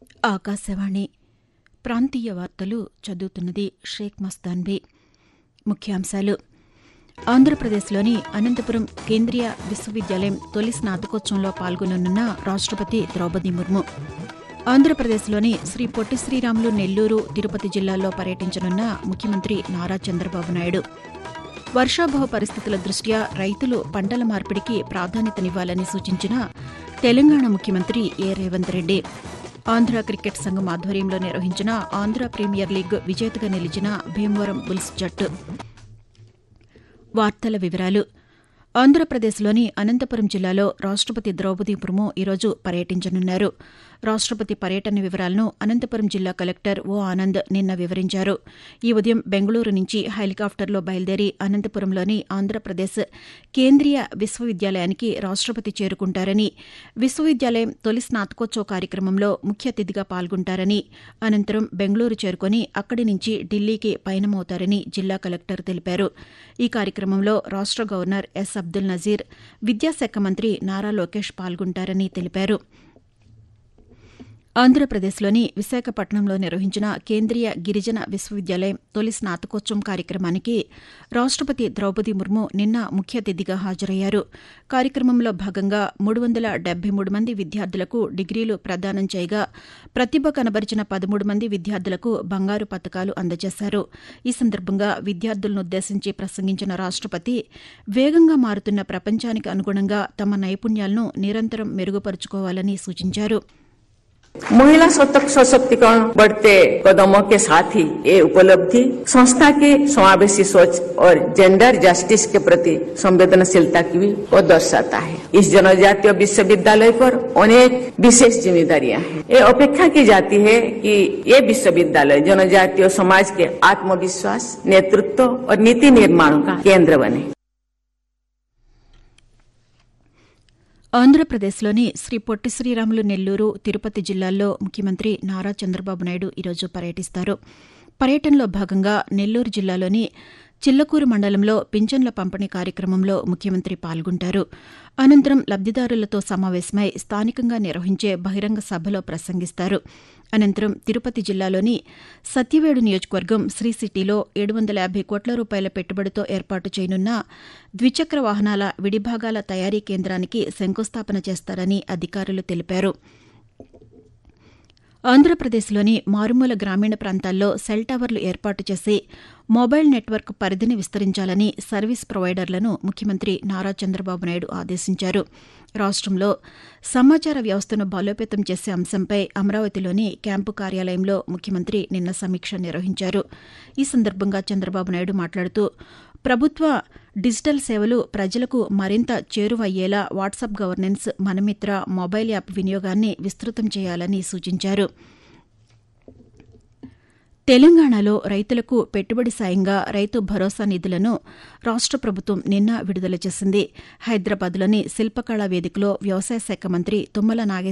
ఆకాశవాణి ప్రాంతీయ వార్తలు చదువుతున్నది షేక్ మస్తాన్బీ ముఖ్యాంశాలు ఆంధ్రప్రదేశ్లోని అనంతపురం కేంద్రీయ విశ్వవిద్యాలయం తొలి స్నాతకోత్సవంలో పాల్గొననున్న రాష్టపతి ద్రౌపది ముర్ము ఆంధ్రప్రదేశ్లోని శ్రీ పొట్టి శ్రీరాములు నెల్లూరు తిరుపతి జిల్లాల్లో పర్యటించనున్న ముఖ్యమంత్రి నారా చంద్రబాబు నాయుడు వర్షాభావ పరిస్థితుల దృష్ట్యా రైతులు పంటల మార్పిడికి ప్రాధాన్యతనివ్వాలని సూచించిన తెలంగాణ ముఖ్యమంత్రి ఏ రేవంత్ రెడ్డి ఆంధ్ర క్రికెట్ సంఘం ఆధ్వర్యంలో నిర్వహించిన ఆంధ్ర ప్రీమియర్ లీగ్ విజేతగా నిలిచిన భీమవరం బుల్స్ జట్టు వార్తల వివరాలు ఆంధ్రప్రదేశ్లోని అనంతపురం జిల్లాలో రాష్టపతి ద్రౌపది ముర్ము ఈరోజు పర్యటించనున్నారు రాష్టపతి పర్యటన వివరాలను అనంతపురం జిల్లా కలెక్టర్ ఓ ఆనంద్ నిన్న వివరించారు ఈ ఉదయం బెంగళూరు నుంచి హెలికాప్టర్లో బయలుదేరి అనంతపురంలోని ఆంధ్రప్రదేశ్ కేంద్రీయ విశ్వవిద్యాలయానికి రాష్టపతి చేరుకుంటారని విశ్వవిద్యాలయం తొలి స్నాతకోత్సవ కార్యక్రమంలో ముఖ్య అతిథిగా పాల్గొంటారని అనంతరం బెంగళూరు చేరుకుని అక్కడి నుంచి ఢిల్లీకి పయనమవుతారని జిల్లా కలెక్టర్ తెలిపారు ఈ కార్యక్రమంలో రాష్ట గవర్నర్ ఎస్ అబ్దుల్ నజీర్ విద్యాశాఖ మంత్రి నారా లోకేష్ పాల్గొంటారని తెలిపారు ఆంధ్రప్రదేశ్లోని విశాఖపట్నంలో నిర్వహించిన కేంద్రీయ గిరిజన విశ్వవిద్యాలయం తొలి స్నాతకోత్సవం కార్యక్రమానికి రాష్టపతి ద్రౌపది ముర్ము నిన్న ముఖ్య అతిథిగా హాజరయ్యారు కార్యక్రమంలో భాగంగా మూడు వందల డెబ్బై మూడు మంది విద్యార్థులకు డిగ్రీలు ప్రదానం చేయగా ప్రతిభ కనబరిచిన పదమూడు మంది విద్యార్థులకు బంగారు పతకాలు అందజేశారు ఈ సందర్భంగా విద్యార్థులనుద్దేశించి ప్రసంగించిన రాష్టపతి వేగంగా మారుతున్న ప్రపంచానికి అనుగుణంగా తమ నైపుణ్యాలను నిరంతరం మెరుగుపరుచుకోవాలని సూచించారు महिला सशक्तिकरण बढ़ते कदमों के साथ ही ये उपलब्धि संस्था के समावेशी सोच और जेंडर जस्टिस के प्रति संवेदनशीलता की भी वो दर्शाता है इस जनजातीय विश्वविद्यालय पर अनेक विशेष जिम्मेदारियां हैं ये अपेक्षा की जाती है कि ये विश्वविद्यालय जनजातीय समाज के आत्मविश्वास नेतृत्व और नीति निर्माण का केंद्र बने ఆంధ్రప్రదేశ్లోని శ్రీ పొట్టి శ్రీరాములు నెల్లూరు తిరుపతి జిల్లాల్లో ముఖ్యమంత్రి నారా చంద్రబాబు నాయుడు ఈరోజు పర్యటిస్తారు పర్యటనలో భాగంగా నెల్లూరు జిల్లాలోని చిల్లకూరు మండలంలో పింఛన్ల పంపిణీ కార్యక్రమంలో ముఖ్యమంత్రి పాల్గొంటారు అనంతరం లబ్దిదారులతో సమావేశమై స్థానికంగా నిర్వహించే బహిరంగ సభలో ప్రసంగిస్తారు అనంతరం తిరుపతి జిల్లాలోని సత్యవేడు నియోజకవర్గం శ్రీ సిటీలో ఏడు వందల యాభై కోట్ల రూపాయల పెట్టుబడితో ఏర్పాటు చేయనున్న ద్విచక్ర వాహనాల విడిభాగాల తయారీ కేంద్రానికి శంకుస్థాపన చేస్తారని అధికారులు తెలిపారు ఆంధ్రప్రదేశ్లోని మారుమూల గ్రామీణ ప్రాంతాల్లో సెల్ టవర్లు ఏర్పాటు చేసి మొబైల్ నెట్వర్క్ పరిధిని విస్తరించాలని సర్వీస్ ప్రొవైడర్లను ముఖ్యమంత్రి నారా చంద్రబాబు నాయుడు ఆదేశించారు రాష్టంలో సమాచార వ్యవస్థను బలోపేతం చేసే అంశంపై అమరావతిలోని క్యాంపు కార్యాలయంలో ముఖ్యమంత్రి నిన్న సమీక్ష నిర్వహించారు ఈ సందర్భంగా చంద్రబాబు నాయుడు మాట్లాడుతూ ప్రభుత్వ డిజిటల్ సేవలు ప్రజలకు మరింత చేరువయ్యేలా WhatsApp governance Manamitra mobile app వినియోగాన్ని విస్తృతం చేయాలని సూచించారు తెలంగాణలో రైతులకు పెట్టుబడి సాయంగా రైతు భరోసా నిధులను రాష్ట ప్రభుత్వం నిన్న విడుదల చేసింది హైదరాబాద్లోని శిల్పకళా వేదికలో వ్యవసాయ శాఖ మంత్రి తుమ్మల నాగేశ్వర